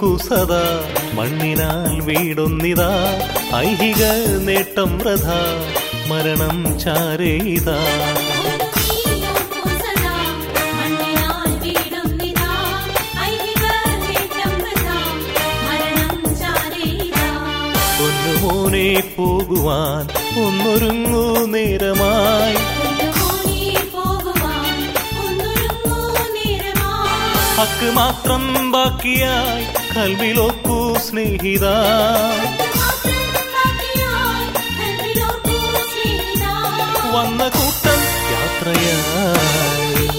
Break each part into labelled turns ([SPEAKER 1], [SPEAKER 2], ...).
[SPEAKER 1] ഓർക്കു സദാ മണ്ണിനാൽ വീടൊന്നിതാ ഐഹിക നേട്ടം വൃഥ മരണം ചാരേതാ പൊന്നുമോനെ പോകുവാൻ ഒന്നൊരുങ്ങൂ നേരമായി ഹക്ക് മാത്രം ബാക്കിയായി കൽവിലോക്കൂ സ്നേഹിത വന്ന കൂട്ടം യാത്രയായി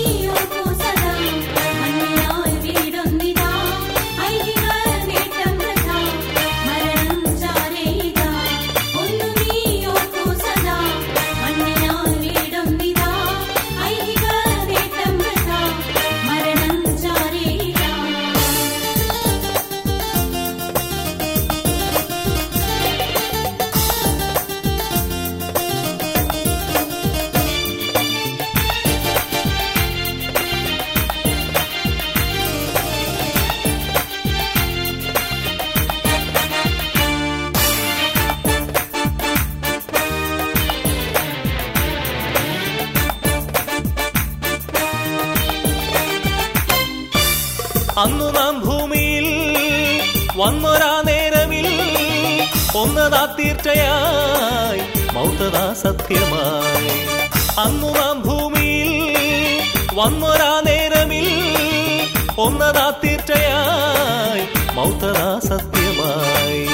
[SPEAKER 1] അന്നു നാം ഭൂമിയിൽ വന്നൊരാ നേരമിൽ ഒന്നതാ തീർച്ചയായി മൗത്തതാ സത്യമായി അന്നു നാം ഭൂമിയിൽ വന്നൊരാ നേരമിൽ ഒന്നതാ തീർച്ചയായി മൗത്തതാ സത്യമായി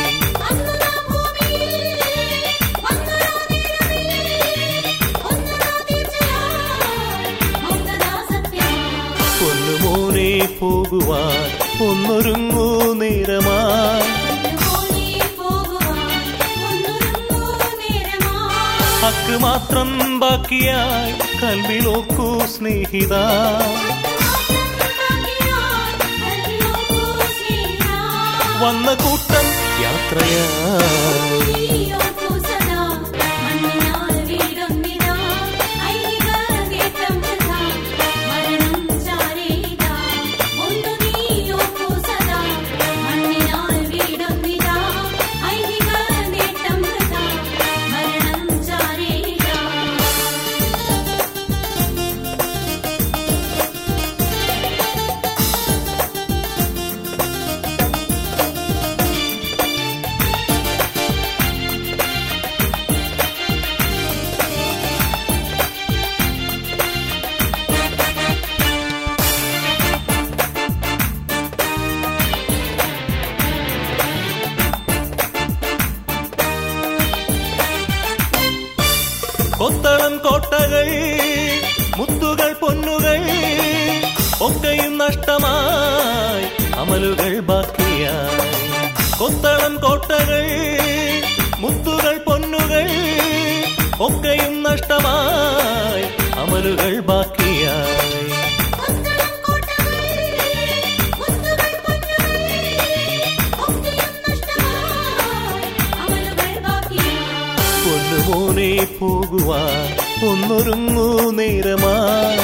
[SPEAKER 1] പൊന്നുമോനെ പോകുവാൻ ഒന്നൊരുങ്ങൂ നേരമായി ഹക്ക് മാത്രം ബാക്കിയായി കൽവിലോക്കൂ സ്നേഹിത വന്ന കൂട്ടം യാത്രയായി കൊത്തളം കോട്ടകൾ മുത്തുകൾ പൊന്നുകൾ ഒക്കെയും നഷ്ടമായി അമലുകൾ ബാക്കിയായി കൊത്തളം കോട്ടകൾ മുത്തുകൾ പൊന്നുകൾ ഒക്കെയും നഷ്ടമായി അമലുകൾ ബാക്കിയായി പൊന്നുമോനെ പോകുവാൻ ഒന്നൊരുങ്ങൂ നേരമായി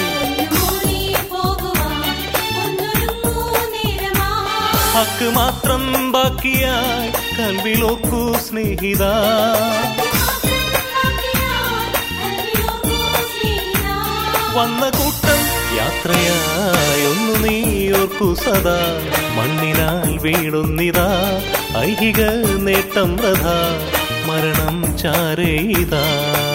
[SPEAKER 1] ഹക്ക് മാത്രം ബാക്കിയായി കൽവിലോക്കൂ സ്നേഹിത വന്ന കൂട്ടം യാത്രയായി ഒന്നു നീ ഓർക്കു സദാ മണ്ണിനാൽ വീടുന്നിതാ ഐഹിക നേട്ടം വൃഥ മരണം ചാരേതാ